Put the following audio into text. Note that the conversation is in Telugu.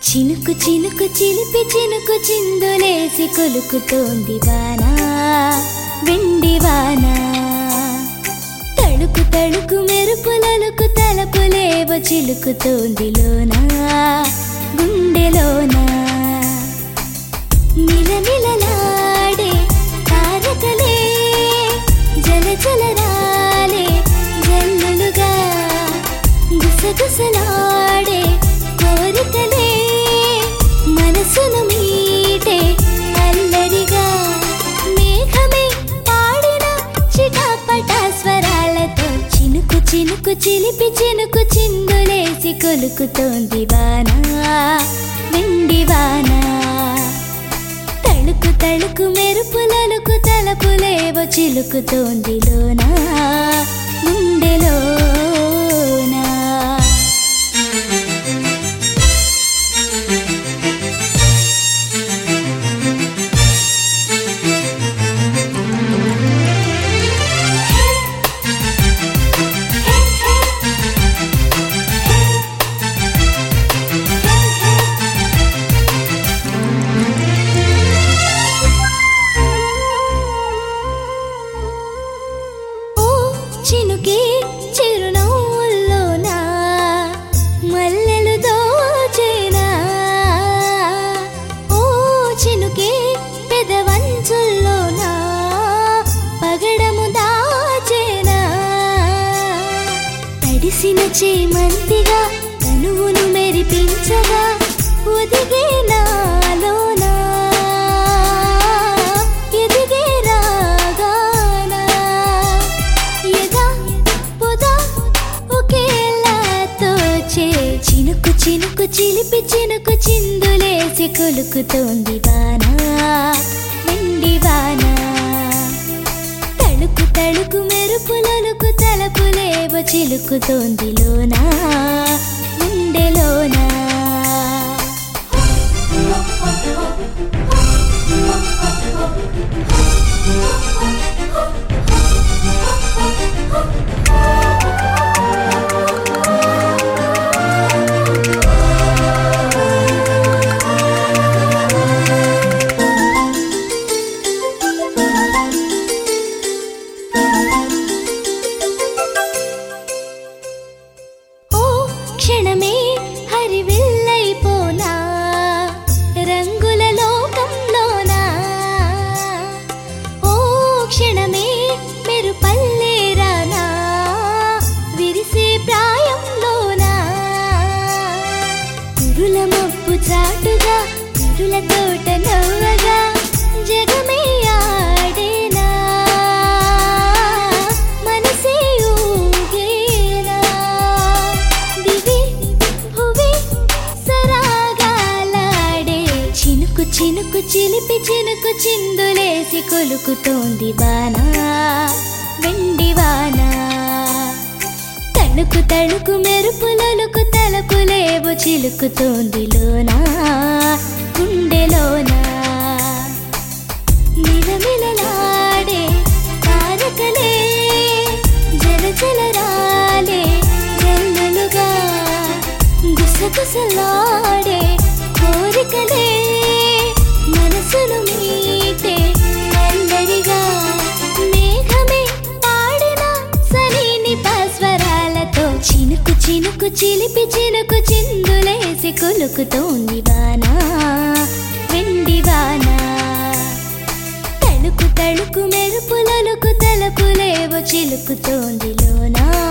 చినుకు చినుకు చిలిపి చినుకు చిందులేసి కొలుకుతోంది వాన వెండి వాన తడుకు తడుకు మెరుపులలకు తలపులేవో చిలుకుతోంది లోనా గుండెలోనా నిలనిలలాడే తారకలే జలజలరాలే జల్లులుగా గుసగుసలాడే కోరికలే మనసును మీటే అల్లరిగా మేఘమే పాడిన చిటపట స్వరాలతో చినుకు చినుకు చిలిపి చినుకు చిందులేసి కొలుకుతోంది వాన వెండి వాన తళుకు తళుకు మెరుపులలకు తలపులేవో చిలుకుతోంది లోనా గుండెలోనా ఓ చినుకే చిరునవ్వుల్లోనా మల్లెలు దోచేనా ఓ చినుకే పెదవంచుల్లోనా పగడము దాచేనా తడిసిన చేమంతిగా తనువును మెరిపించగా ఒదిగే నాలోనా ఎదిగే రాగానా ఎదా పొదా ఒకేలా తోచే చినుకు చినుకు చిలిపి చినుకు చిందులేసి కొలుకుతోంది వాన వెండి వాన తళుకు తళుకు మెరుపులలకు తలపులేవో చిలుకుతోంది లోనా గుండెలోనా ఓ క్షణమే హరివిల్లైపోనా రంగుల లోకంలోనా ఓ క్షణమే మెరుపల్లేరానా విరిసే ప్రాయంలోనా కురుల మబ్బు చాటుగా కురుల తోట నవ్వగా జగమే ఆడేనా మనసే ఊగేనా దివి భువి సరాగాలాడే చినుకు చినుకు చిలిపి చినుకు చిందులేసి కొలుకుతోంది వాన వెండి వాన తణుకు తణుకు మెరుపులలకు తలపులేవో చిలుకుతోంది లోనా గుండెలోనా నిలమిలలాడే తారకలే జలజలరాలే జల్లులుగా గుసగుసలాడే కోరికలే మనసును మీటే అల్లరిగా మేఘమే పాడిన సరిని స్వరాలతో చినుకు చినుకు చిలిపి చినుకు చిందులేసి కొలుకుతోంది వాన వెండి వాన తళుకు తళుకు మెరుపులలకు తలపులేవో చిలుకుతోంది లోనా